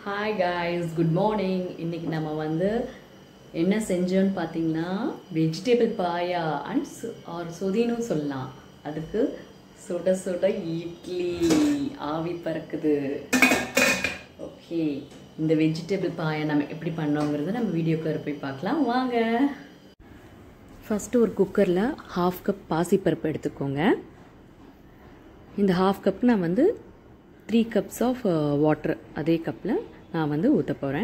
hi guys good morning இன்னைக்கு நம்ம வந்து என்ன செஞ்சோன்னு பார்த்தீங்கன்னா வெஜிடபிள் பாயா அண்ட் ஆர் சொதினும் சொல்லலாம் அதுக்கு சுட சுட இட்லி ஆவி பறக்குது ஓகே இந்த வெஜிடபிள் பாயா நம்ம எப்படி பண்ணோங்கிறத நம்ம வீடியோக்குள்ளே போய் பார்க்கலாம் வாங்க ஃபஸ்ட்டு ஒரு குக்கரில் ஹாஃப் கப் பாசிப்பருப்பு எடுத்துக்கோங்க இந்த ஹாஃப் கப் நான் வந்து த்ரீ கப்ஸ் ஆஃப் வாட்டர் அதே கப்பில் நான் வந்து ஊற்ற போகிறேன்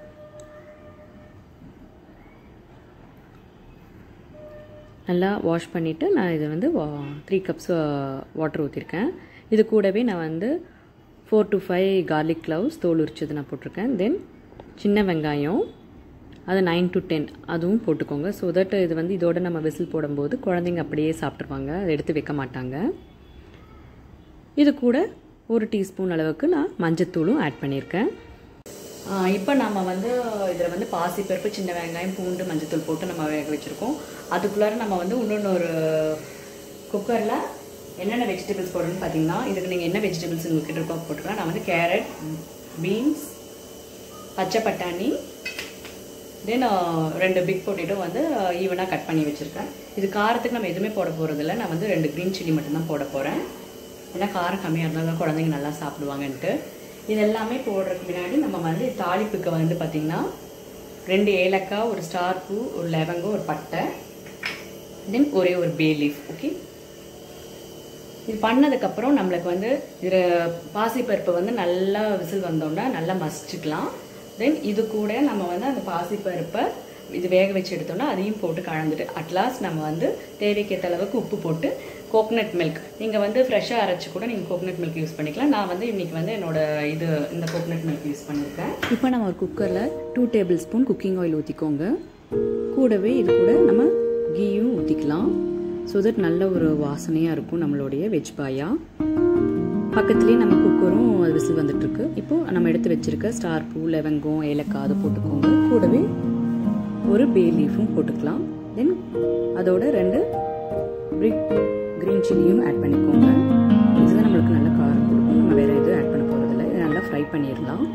நல்லா வாஷ் பண்ணிவிட்டு நான் இதை வந்து த்ரீ கப்ஸ் வாட்டர் ஊற்றிருக்கேன் இது கூடவே நான் வந்து four to five garlic cloves தோல் உரிச்சது நான் போட்டிருக்கேன் தென் சின்ன வெங்காயம் அது நைன் டு டென் அதுவும் போட்டுக்கோங்க ஸோ தட் இது வந்து இதோட நம்ம விசில் போடும்போது குழந்தைங்க அப்படியே சாப்பிட்ருவாங்க அதை எடுத்து வைக்க மாட்டாங்க இது கூட ஒரு டீஸ்பூன் அளவுக்கு நான் மஞ்சத்தூளும் ஆட் பண்ணியிருக்கேன் இப்போ நம்ம வந்து இதில் வந்து பாசிப்பருப்பு சின்ன வெங்காயம் பூண்டு மஞ்சத்தூள் போட்டு நம்ம வேக வச்சுருக்கோம் அதுக்குள்ளார நம்ம வந்து இன்னொன்று ஒரு குக்கரில் என்னென்ன வெஜிடபிள்ஸ் போடணும்னு பார்த்தீங்கன்னா இதுக்கு நீங்கள் என்ன வெஜிடபிள்ஸ் உங்கள்கிட்ட இருக்கோ போட்டுக்கலாம் நான் வந்து கேரட் பீன்ஸ் பச்சை பட்டாணி தென் ரெண்டு பிக் பொட்டேட்டோ வந்து ஈவனாக கட் பண்ணி வச்சுருக்கேன் இது காரத்துக்கு நம்ம எதுவுமே போட போகிறதில்ல நான் வந்து ரெண்டு க்ரீன் சில்லி மட்டும்தான் போட போகிறேன் ஏன்னா காரம் கம்மியாக இருந்தால் தான் குழந்தைங்க நல்லா சாப்பிடுவாங்கன்ட்டு இது எல்லாமே போடுறதுக்கு முன்னாடி நம்ம வந்து தாளிப்புக்கு வந்து பார்த்திங்கன்னா ரெண்டு ஏலக்காய் ஒரு ஸ்டார் பூ ஒரு லவங்கம் ஒரு பட்டை தென் ஒரே ஒரு பே லீஃப் ஓகே இது பண்ணதுக்கப்புறம் நம்மளுக்கு வந்து இதில் பாசிப்பருப்பு வந்து நல்லா விசில் வந்தோன்னா நல்லா மசிச்சுக்கலாம் தென் இது கூட நம்ம வந்து அந்த பாசிப்பருப்பை இது வேக வச்சு எடுத்தோம்னா அதையும் போட்டு கலந்துட்டு அட்லாஸ்ட் நம்ம வந்து தேவைக்கேற்ற அளவுக்கு உப்பு போட்டு கோகனட் மில்க் நீங்கள் வந்து ஃப்ரெஷ்ஷாக அரைச்சி கூட நீங்கள் கோகனட் மில்க் யூஸ் பண்ணிக்கலாம் நான் வந்து இன்றைக்கி வந்து என்னோட இது இந்த கோகனட் மில்க் யூஸ் பண்ணியிருக்கேன் இப்போ நம்ம ஒரு குக்கரில் two tablespoon cooking oil ஊற்றிக்கோங்க கூடவே இது கூட நம்ம கீயும் ஊற்றிக்கலாம் ஸோ தட் நல்ல ஒரு வாசனையாக இருக்கும் நம்மளுடைய வெஜ் பாயா பக்கத்துலேயே நம்ம குக்கரும் அது விசில் வந்துட்டுருக்கு இப்போது நம்ம எடுத்து வச்சுருக்க ஸ்டார் பூ லவங்கம் ஏலக்காய் அதை போட்டுக்கோங்க கூடவே ஒரு பே லீஃபும் போட்டுக்கலாம் தென் அதோட ரெண்டு பிரிக் க்ரீன் சில்லியும் ஆட் பண்ணிக்கோங்க இதுதான் நம்மளுக்கு நல்ல காரம் கொடுக்கும் நம்ம வேறு எதுவும் ஆட் பண்ண போகிறதில்ல இதை நல்லா ஃப்ரை பண்ணிடலாம்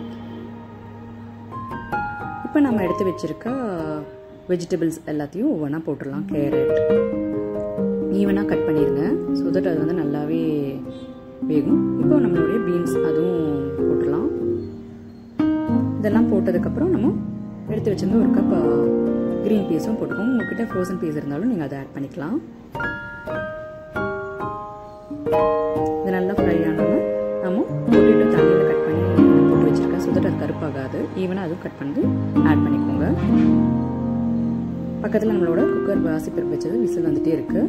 இப்போ நம்ம எடுத்து வச்சுருக்க வெஜிடபிள்ஸ் எல்லாத்தையும் ஒவ்வொன்றா போட்டுடலாம் கேரட் ஈவனாக கட் பண்ணிடுங்க ஸோ தட் அது வந்து நல்லாவே வேகும் இப்போ நம்மளுடைய பீன்ஸ் அதுவும் போட்டுடலாம் இதெல்லாம் போட்டதுக்கப்புறம் நம்ம எடுத்து வச்சிருந்த ஒரு கப் க்ரீன் பீஸும் போட்டுக்கோங்க உங்ககிட்ட ஃப்ரோசன் பீஸ் இருந்தாலும் நீங்கள் அதை ஆட் பண்ணிக்கலாம் இது நல்லா ஃப்ரை ஆனோன்னா நம்ம பொட்டேட்டோ தண்ணியில் கட் பண்ணி போட்டு வச்சுருக்கேன் ஸோ தட் அது கருப்பாகாது ஈவனாக அதுவும் கட் பண்ணி ஆட் பண்ணிக்கோங்க பக்கத்தில் நம்மளோட குக்கர் பாசிப்பருப்பு வச்சது விசில் வந்துட்டே இருக்குது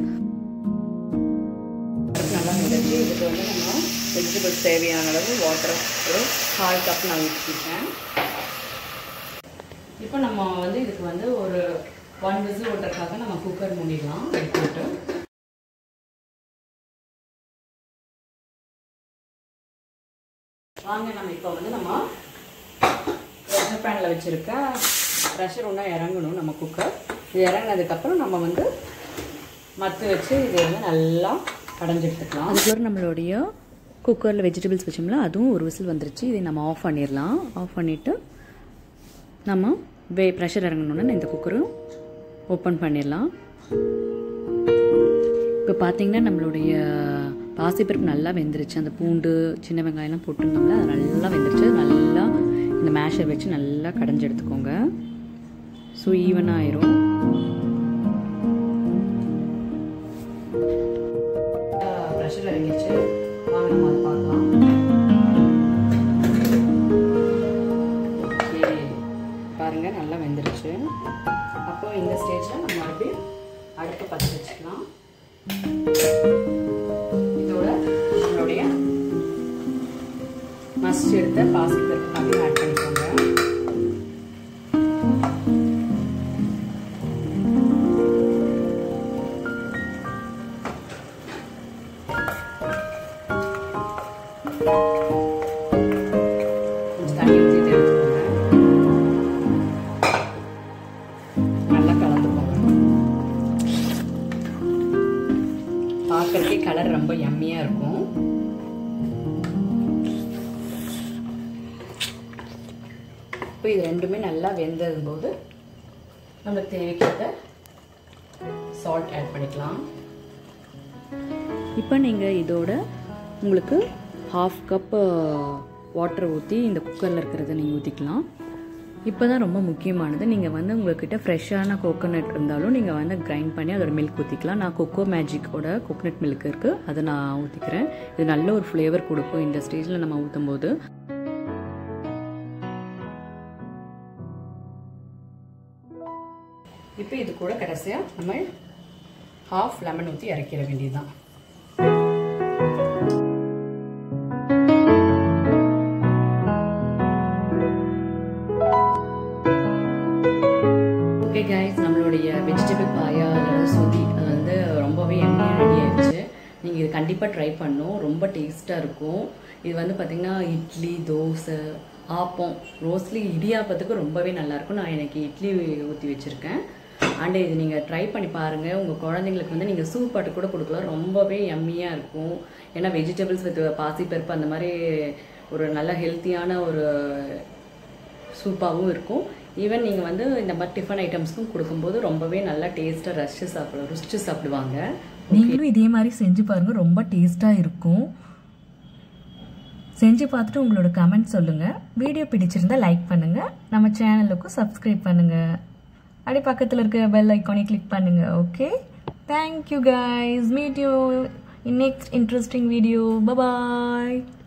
நல்லா முடிஞ்சு இதுக்கு வந்து நம்ம வெஜிடபிள்ஸ் தேவையான அளவு வாட்டர் ஒரு கால் கப் நான் ஊற்றிட்டேன் இப்போ நம்ம வந்து இதுக்கு வந்து ஒரு ஒன் விசில் ஓட்டுறதுக்காக நம்ம குக்கர் மூடிடலாம் எடுத்துட்டு வாங்க நம்ம இப்போ வந்து நம்ம ப்ரெஷர் பேனில் வச்சுருக்க ப்ரெஷர் ஒன்றா இறங்கணும் நம்ம குக்கர் இது இறங்கினதுக்கப்புறம் நம்ம வந்து மத்து வச்சு இதை வந்து நல்லா கடைஞ்சி எடுத்துக்கலாம் அதுக்கப்புறம் நம்மளுடைய குக்கரில் வெஜிடபிள்ஸ் வச்சோம்ல அதுவும் ஒரு விசில் வந்துருச்சு இதை நம்ம ஆஃப் பண்ணிடலாம் ஆஃப் பண்ணிவிட்டு நம்ம வே ப்ரெஷர் இறங்கணுன்னு இந்த குக்கரும் ஓப்பன் பண்ணிடலாம் இப்போ பார்த்தீங்கன்னா நம்மளுடைய பாசிப்பருப்பு நல்லா வெந்துருச்சு அந்த பூண்டு சின்ன வெங்காயம்லாம் போட்டுருந்தோம்ல அது நல்லா வெந்துருச்சு நல்லா இந்த மேஷர் வச்சு நல்லா கடைஞ்சி எடுத்துக்கோங்க ஸோ ஈவனாக ஆயிரும் ப்ரெஷர் இறங்கிச்சு வாங்க நம்ம அதை பார்க்கலாம் ஓகே பாருங்கள் நல்லா வெந்துருச்சு அப்போ இந்த ஸ்டேஜில் நம்ம மறுபடியும் அடுப்பை பற்ற வச்சுக்கலாம் இதோட நம்மளுடைய மஸ்ட் எடுத்த பாசிப்பருப்பு அதையும் ஆட் பண்ணிக்கோங்க கொஞ்சம் தண்ணி ஊற்றிட்டு எடுத்துக்கோங்க நல்லா கலந்துக்கோங்க பார்க்கறதுக்கே கலர் ரொம்ப யம்மியாக இருக்கும் இப்போ இது ரெண்டுமே நல்லா வெந்ததும் போது நம்மளுக்கு தேவைக்கேற்ற சால்ட் ஆட் பண்ணிக்கலாம் இப்போ நீங்கள் இதோட உங்களுக்கு ஹாஃப் கப் வாட்டர் ஊற்றி இந்த குக்கரில் இருக்கிறத நீங்கள் ஊற்றிக்கலாம் இப்போ தான் ரொம்ப முக்கியமானது நீங்கள் வந்து உங்கள்கிட்ட ஃப்ரெஷ்ஷான கோகோனட் இருந்தாலும் நீங்கள் வந்து கிரைண்ட் பண்ணி அதோட மில்க் ஊற்றிக்கலாம் நான் கொக்கோ மேஜிக்கோட கோகோனட் மில்க் இருக்குது அதை நான் ஊற்றிக்கிறேன் இது நல்ல ஒரு ஃப்ளேவர் கொடுக்கும் இந்த ஸ்டேஜில் நம்ம ஊற்றும் போது இப்போ இது கூட கடைசியாக நம்ம ஹாஃப் லெமன் ஊற்றி இறக்கிற வேண்டியதுதான் ஓகே கைஸ் நம்மளுடைய வெஜிடபிள் பாயா அதாவது சுதி அது வந்து ரொம்பவே எண்ணெயாக ரெடி ஆயிடுச்சு நீங்கள் இது கண்டிப்பாக ட்ரை பண்ணும் ரொம்ப டேஸ்ட்டாக இருக்கும் இது வந்து பார்த்திங்கன்னா இட்லி தோசை ஆப்பம் ரோஸ்ட்லி இடியாப்பத்துக்கு ரொம்பவே நல்லாயிருக்கும் நான் எனக்கு இட்லி ஊற்றி வச்சுருக்கேன் அண்ட் இது நீங்கள் ட்ரை பண்ணி பாருங்கள் உங்கள் குழந்தைங்களுக்கு வந்து நீங்கள் சூப் பாட்டு கூட கொடுக்கலாம் ரொம்பவே எம்மியாக இருக்கும் ஏன்னா வெஜிடபிள்ஸ் வித் பாசிப்பருப்பு அந்த மாதிரி ஒரு நல்ல ஹெல்த்தியான ஒரு சூப்பாகவும் இருக்கும் ஈவன் நீங்கள் வந்து இந்த மாதிரி டிஃபன் ஐட்டம்ஸ்க்கும் கொடுக்கும்போது ரொம்பவே நல்லா டேஸ்ட்டாக ரசிச்சு சாப்பிட ருசிச்சு சாப்பிடுவாங்க நீங்களும் இதே மாதிரி செஞ்சு பாருங்க ரொம்ப டேஸ்ட்டாக இருக்கும் செஞ்சு பார்த்துட்டு உங்களோட கமெண்ட் சொல்லுங்கள் வீடியோ பிடிச்சிருந்தா லைக் பண்ணுங்கள் நம்ம சேனலுக்கும் சப்ஸ்கிரைப் பண்ணுங்கள் அப்படியே பக்கத்தில் இருக்க பெல் ஐக்கானே கிளிக் பண்ணுங்கள் okay thank you guys meet you in next interesting video bye bye